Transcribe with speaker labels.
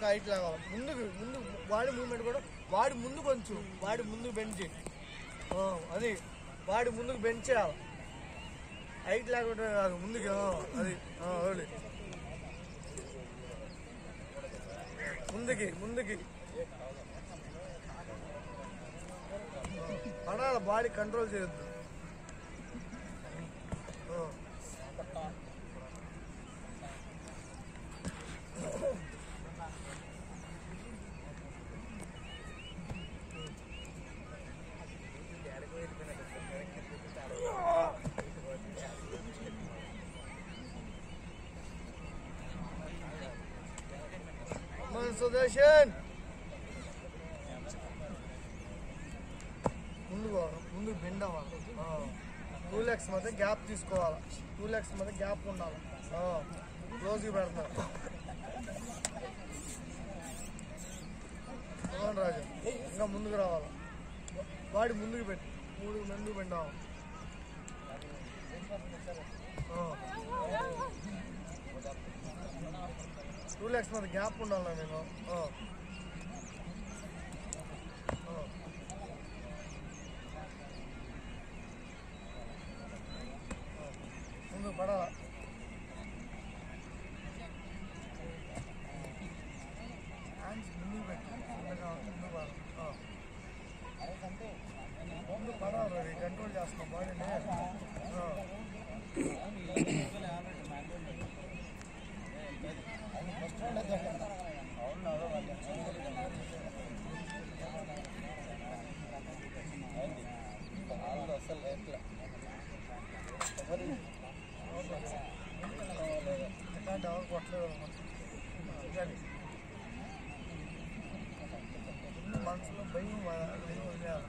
Speaker 1: పక్క హైట్ లాగా ముందుకు ముందు బాడీ మూమెంట్ కూడా వాడి ముందు కొంచెం వాడి ముందుకు బెండ్ చేయి ఆ, అది వాడి ముందుకు బెండ్ చేయాలి హైట్ లేకుండా కాదు ముందుకు ఆ, అది ఆ, వదిలి. ముందుకి ముందుకి పడాలి బాడీ కంట్రోల్ చేయొద్దు ఆ. మన సుదర్శన్ ముందు పోవాలి ముందు బెండ్ అవ్వాలి టూ ల్యాక్స్ మధ్య గ్యాప్ తీసుకోవాలి టూ ల్యాక్స్ మధ్య గ్యాప్ ఉండాలి క్లోజ్గా పెడతారు అవును రాజు ఇంకా ముందుకు రావాలి వాడి ముందుకు పెట్టి మూడు ముందుకు బెండ్ అవ్వాలి టూ ల్యాక్స్ మధ్య గ్యాప్ ఉండాలి నేను ఆ. ఆ. ఆ. ముందు పడాల హ్యాండ్స్ ముందుకు పెట్టి ముందుగా ముందు పడాలి. ఆ. ముందు పడాలి అది కంట్రోల్ చేస్తున్నాం బాడీని ఆ. ఎట్లాంటి ఎవరు కొట్టలేదు కానీ మనసులో భయం భయం వదిలేయాలి